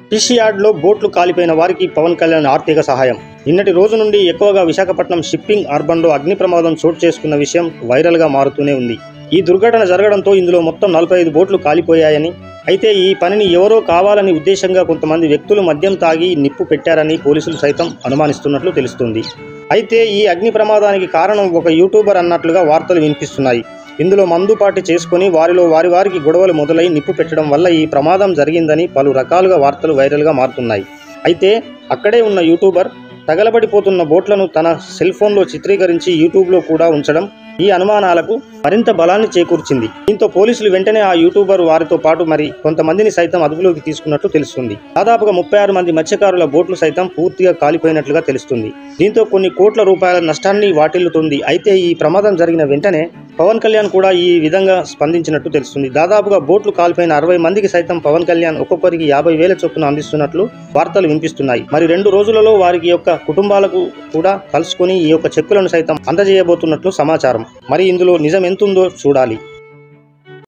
fish యార్డ్లో బోట్లు కాలిపోయిన వారికి పవన్ కళ్యాణ్ ఆర్థిక సహాయం నిన్నటి రోజు నుండి ఎక్కువగా విశాఖపట్నం షిప్పింగ్ అర్బన్లో అగ్ని ప్రమాదం చోటు చేసుకున్న విషయం వైరల్గా మారుతూనే ఉంది ఈ దుర్ఘటన జరగడంతో ఇందులో మొత్తం నలభై ఐదు బోట్లు కాలిపోయాయని అయితే ఈ పనిని ఎవరో కావాలని ఉద్దేశంగా కొంతమంది వ్యక్తులు మద్యం తాగి నిప్పు పెట్టారని పోలీసులు సైతం అనుమానిస్తున్నట్లు తెలుస్తుంది అయితే ఈ అగ్ని ప్రమాదానికి కారణం ఒక యూట్యూబర్ అన్నట్లుగా వార్తలు వినిపిస్తున్నాయి ఇందులో మందుపాటి చేసుకుని వారిలో వారి వారికి గొడవలు మొదలై నిప్పు పెట్టడం వల్ల ఈ ప్రమాదం జరిగిందని పలు రకాలుగా వార్తలు వైరల్గా మారుతున్నాయి అయితే అక్కడే ఉన్న యూట్యూబర్ తగలబడిపోతున్న బోట్లను తన సెల్ ఫోన్లో చిత్రీకరించి యూట్యూబ్లో కూడా ఉంచడం ఈ అనుమానాలకు మరింత బలాన్ని చేకూర్చింది దీంతో పోలీసులు వెంటనే ఆ యూట్యూబర్ వారితో పాటు మరి కొంతమందిని సైతం అదుపులోకి తీసుకున్నట్లు తెలుస్తుంది దాదాపుగా ముప్పై ఆరు మంది మత్స్యకారుల బోట్లు సైతం పూర్తిగా కాలిపోయినట్లుగా తెలుస్తుంది దీంతో కొన్ని కోట్ల రూపాయల నష్టాన్ని వాటిల్లుతుంది అయితే ఈ ప్రమాదం జరిగిన వెంటనే పవన్ కళ్యాణ్ కూడా ఈ విధంగా స్పందించినట్టు తెలుస్తుంది దాదాపుగా బోట్లు కాలిపోయిన అరవై మందికి సైతం పవన్ కళ్యాణ్ ఒక్కొక్కరికి యాభై వేల చొప్పున అందిస్తున్నట్లు వార్తలు వినిపిస్తున్నాయి మరి రెండు రోజులలో వారికి యొక్క కుటుంబాలకు కూడా కలుసుకొని ఈ యొక్క చెక్కులను సైతం అందజేయబోతున్నట్లు సమాచారం మరి ఇందులో నిజం ఎంతుందో చూడాలి